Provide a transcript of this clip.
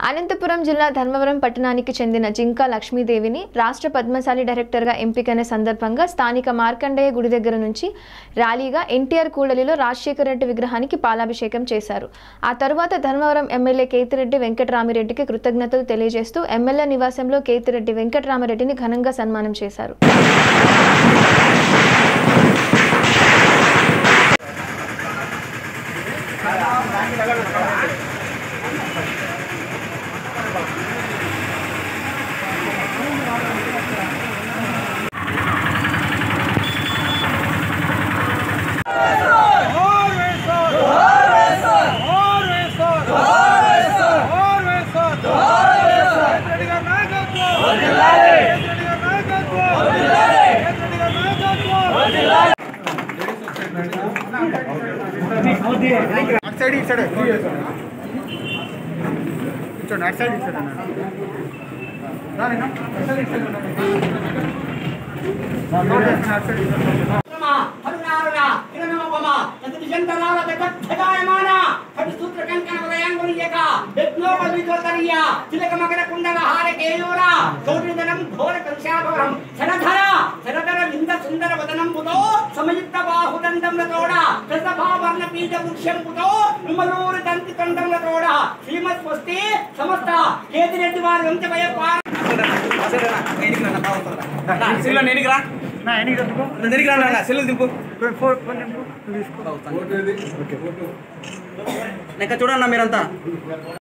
అనంతపురం జిల్లా ధర్మవరం పట్టణానికి చెందిన జింకా లక్ష్మీదేవిని రాష్ట్ర పద్మశాలి డైరెక్టర్గా ఎంపికైన సందర్భంగా స్థానిక మార్కండేయ గుడి దగ్గర నుంచి ర్యాలీగా ఎన్టీఆర్ కూడలిలో రాజశేఖర రెడ్డి విగ్రహానికి పాలాభిషేకం చేశారు ఆ తరువాత ధర్మవరం ఎమ్మెల్యే కేతిరెడ్డి వెంకటరామిరెడ్డికి కృతజ్ఞతలు తెలియజేస్తూ ఎమ్మెల్యే నివాసంలో కేతిరెడ్డి వెంకటరామరెడ్డిని ఘనంగా సన్మానం చేశారు అటు సైడ్ ఇటు సైడ్ కూర్చోండి అటు సైడ్ ఇటు సైడ్ అన్న రాలేనా? అటు సైడ్ ఇటు సైడ్ ఉండండి. నోట్ చేసుకుని అటు సైడ్ ఇటు సైడ్ ఉండండి. కరుణారుణ కిరణోపమ చతుర్జంతరాల జగద్ధగాయమాన కటి సూత్ర కంకణ ఉదయాంగులియక యజ్ఞోపవితోతరియ తిలక మకర కుండల హార కేయూర గౌరీధనం ఘోర కలుషాభవరం శరధర శరధర లింగ సుందర వదనంబుతో సమయుక్త బాహుదండంలతోడ కృతభావర్ణ పీఠ వృక్షంబుతో విమలూరు దంతి కండంలతోడ శ్రీమత్ స్వస్తి సమస్త కేతిరెడ్డి వారి వంశ భయపార సెల్ నేను రా నా ఎన్ని చెప్పుకో నేను రా సెల్ దింపు ఫోన్ ఫోన్ నింపు తీసుకో ఇంకా చూడండి మీరంతా